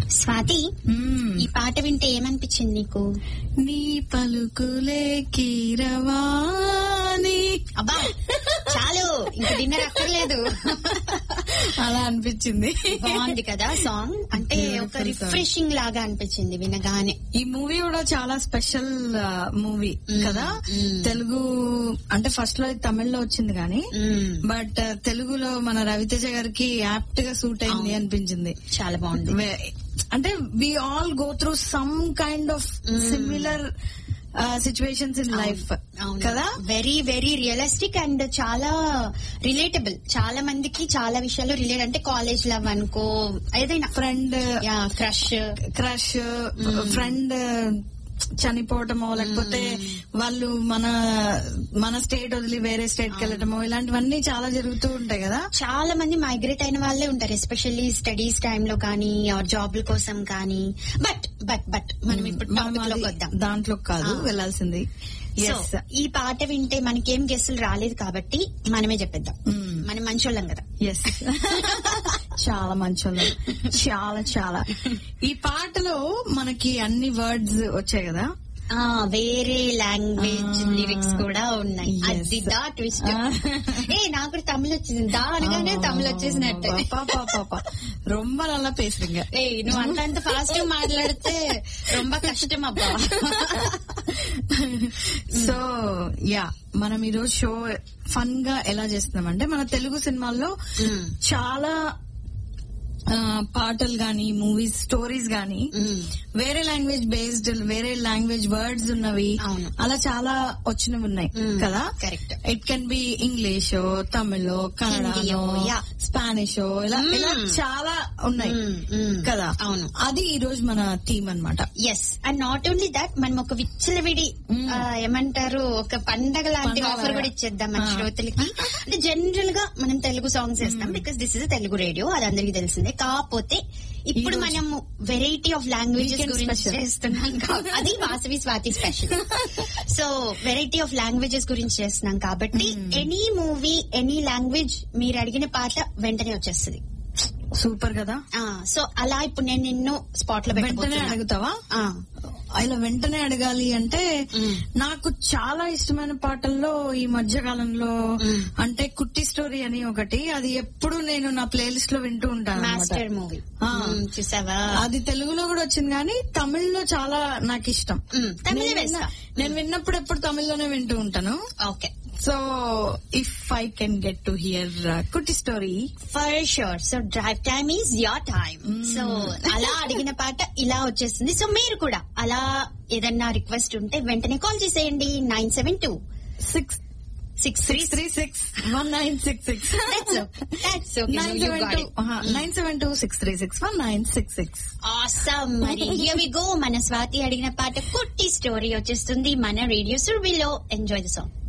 స్వాతి మ్మ్. ఈ పాట వింటే ఏమనిపించింది నీకు నీ పలుకులే కీరవాణి అబ్బా చాలు ఇంక డిన్నర్ అక్కర్లేదు అలా అనిపించింది బాగుంది కదా సాంగ్ అంటే ఒక Beautiful song. రిఫ్రెషింగ్ లాగా అనిపించింది వినగానే ఈ మూవీ కూడా చాలా స్పెషల్ మూవీ మ్మ్. కదా మ్మ్. తెలుగు అంటే ఫస్ట్ లో తమిళ్లో వచ్చింది కానీ మ్మ్. బట్ తెలుగులో మన రవితేజ గారికి యాప్ట్ గా సూట్ అయింది అవును. అనిపించింది చాలా బాగుంది వే- అంటే we all go through some kind of similar situations in life కదా వెరీ వెరీ రియలిస్టిక్ అండ్ చాలా రిలేటబుల్ చాలా మందికి చాలా విషయాలు రిలేట్ అంటే కాలేజ్ లవ్ అనుకో ఏదైనా ఫ్రెండ్ యా క్రష్ క్రష్ ఫ్రెండ్ చనిపోవటమో లేకపోతే వాళ్ళు మన మన స్టేట్ వదిలి వేరే స్టేట్ కి వెళ్ళటమో ఇలాంటివన్నీ చాలా జరుగుతూ ఉంటాయి కదా చాలా మంది మైగ్రేట్ అయిన వాళ్ళే ఉంటారు ఎస్పెషల్లీ స్టడీస్ టైంలో కానీ ఆర్ జాబ్ల కోసం కానీ బట్ బట్ బట్ మనం ఇప్పుడు మనం టాపిక్ లోకి అది వద్దాం దాంట్లో కాదు ఆ. వెళ్లాల్సింది సో Yes. ఈ పాట వింటే మనకేం గెస్సులు రాలేదు కాబట్టి మనమే చెప్పేద్దాం మ్మ్. మనం మంచోళ్ళం కదా ఎస్ చాలా మంచోళ్ళు చాలా చాలా ఈ పాటలో మనకి అన్ని వర్డ్స్ వచ్చాయి కదా ఆ వేరే లాంగ్వేజ్ Ah. లిరిక్స్ కూడా ఉన్నాయి Yes. అది దా ట్విస్ట్ Ah. ఏ నాకు కూడా తమిళ్ వచ్చింది దా అనగానే తమిళ్ వచ్చేసినట్టు పాపా పాపా రొమ్మ నల్ల పేసురింగ ఏ నువ్వు అంత అంత ఫాస్ట్ గా మాట్లాడితే రొంబ కష్టం అబ్బా సో యా మనం ఈరోజు షో ఫన్ గా ఎలా చేస్తున్నామంటే మన తెలుగు సినిమాల్లో Mm. చాలా ఆ, పాటలు గాని మూవీస్ స్టోరీస్ గాని Mm. వేరే లాంగ్వేజ్ బేస్డ్ వేరే లాంగ్వేజ్ వర్డ్స్ ఉన్నవి అవును. అలా చాలా వచ్చినవి ఉన్నాయి Mm. కదా Correct. It can be English Tamil Kannada హిందీయో, yeah. స్పానిష్ ఇలా Mm. ఇలా చాలా ఉన్నాయి Mm, mm. కదా అవును. అది ఈ రోజు మన థీమ్ అన్నమాట yes and not only that మనం ఒక విచ్చలవిడి Mm. ఆ, ఏమంటారు ఒక పండగ లాంటి పండగ ఆఫర్ కూడా లాగా. ఇచ్చేద్దాం మన Ah. శ్రోతలకి అంటే జనరల్ గా మనం తెలుగు సాంగ్స్ వేస్తాం because this is Telugu radio అది అందరికి తెలిసిందే కాకపోతే ఇప్పుడు ఈ రోజు- మనం వెరైటీ ఆఫ్ లాంగ్వేజెస్ Weekend గురించి special. చేస్తున్నాం కా- అది Vasavi Swathi special so variety of languages గురించి చేస్తున్నాం కాబట్టి ఎనీ మూవీ ఎనీ లాంగ్వేజ్ మీరు అడిగిన పాట వెంటనే వచ్చేస్తుంది సూపర్ కదా సో అలా ఇప్పుడు నేను నిన్ను స్పాట్ లో వెంటనే పెట్టబోతున్నా. అడుగుతావా ఆ, ఇలా వెంటనే అడగాలి అంటే మ్మ్. నాకు చాలా ఇష్టమైన పాటల్లో ఈ మధ్య కాలంలో మ్మ్. అంటే కుట్టి స్టోరీ అని ఒకటి అది ఎప్పుడు నేను నా ప్లేలిస్ట్ లో వింటూ ఉంటాను అన్నమాట. మాస్టర్ మూవీ ఆ. మ్మ్, చూసావా అది తెలుగులో కూడా వచ్చింది కానీ తమిళ్లో చాలా నాకు ఇష్టం మ్మ్, తమిళే నేను వేస్తా. విన్న- నేను విన్నప్పుడు ఎప్పుడు తమిళ్లోనే వింటూ ఉంటాను okay so if I can get to hear Kutti story for sure so drive time is your time so అలా అడిగిన పాట ఇలా వచ్చేస్తుంది సో మీరు కూడా అలా ఏదన్నా రిక్వెస్ట్ ఉంటే వెంటనే కాల్ చేసేయండి nine seven two six six three six three six one nine six six nine seven two nine seven two six three six one nine six six awesome మరి హియర్ వి గో మన స్వాతి అడిగిన పాట Kutti story వచ్చేస్తుంది మన radio సుర్బిలో enjoy the song